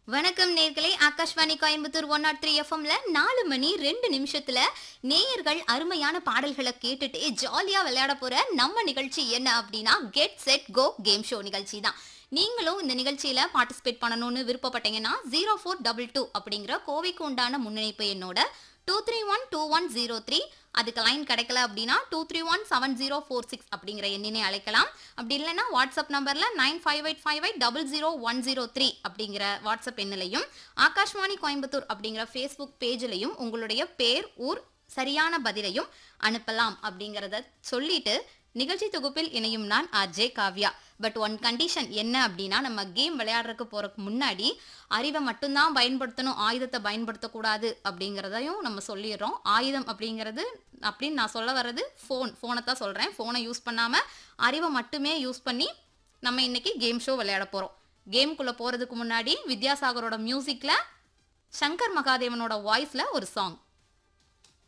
வணக்கம் நேர்களே Akashvani Coimbatore one naught three எஃப்எம்ல நாலு மணி ரெண்டு நிமிஷத்துல நேயர்கள் அருமையான பாடல்களை கேட்டுட்டு ஜாலியா விளையாட போற நம்ம நிகழ்ச்சி என்ன அப்படின்னா get set go game show நிகழ்ச்சி தான் நீங்களும் இந்த நிகழ்ச்சியில பார்ட்டிசிபேட் பண்ணணும்னு விருப்பப்பட்டீங்கன்னா ஜீரோ ஃபோர் டபுள் டூ அப்படிங்கிற கோவைக்கு உண்டான முன்னிணைப்பு என்னோட two three one two one zero three அதுக்கு லைன் கிடைக்கல அப்படின்னா two three one seven zero four six அப்படிங்கிற எண்ணினை அழைக்கலாம் அப்படி இல்லைன்னா வாட்ஸ்அப் நம்பர்ல nine five eight five eight double zero one zero three அப்படிங்கிற வாட்ஸ்அப் எண்ணிலையும் ஆகாஷ்வாணி கோயம்புத்தூர் அப்படிங்கிற ஃபேஸ்புக் பேஜ்லையும் உங்களுடைய பேர் ஊர் சரியான பதிலையும் அனுப்பலாம் அப்படிங்கிறத சொல்லிட்டு நிகழ்ச்சி தொகுப்பில் இணையும் நான் RJ Kavya but one condition என்ன அப்படின்னா நம்ம கேம் விளையாடுறதுக்கு போறதுக்கு முன்னாடி அறிவை மட்டும்தான் பயன்படுத்தணும் ஆயுதத்தை பயன்படுத்தக்கூடாது அப்படிங்கிறதையும் நம்ம சொல்லிடுறோம் ஆயுதம் அப்படிங்கிறது அப்படின்னு நான் சொல்ல வர்றது ஃபோன் ஃபோனை தான் சொல்கிறேன் ஃபோனை யூஸ் பண்ணாமல் அறிவை மட்டுமே யூஸ் பண்ணி நம்ம இன்னைக்கு கேம் ஷோ விளையாட போகிறோம் கேம்குள்ளே போகிறதுக்கு முன்னாடி வித்யாசாகரோட மியூசிக்கில் சங்கர் மகாதேவனோட வாய்ஸில் ஒரு சாங்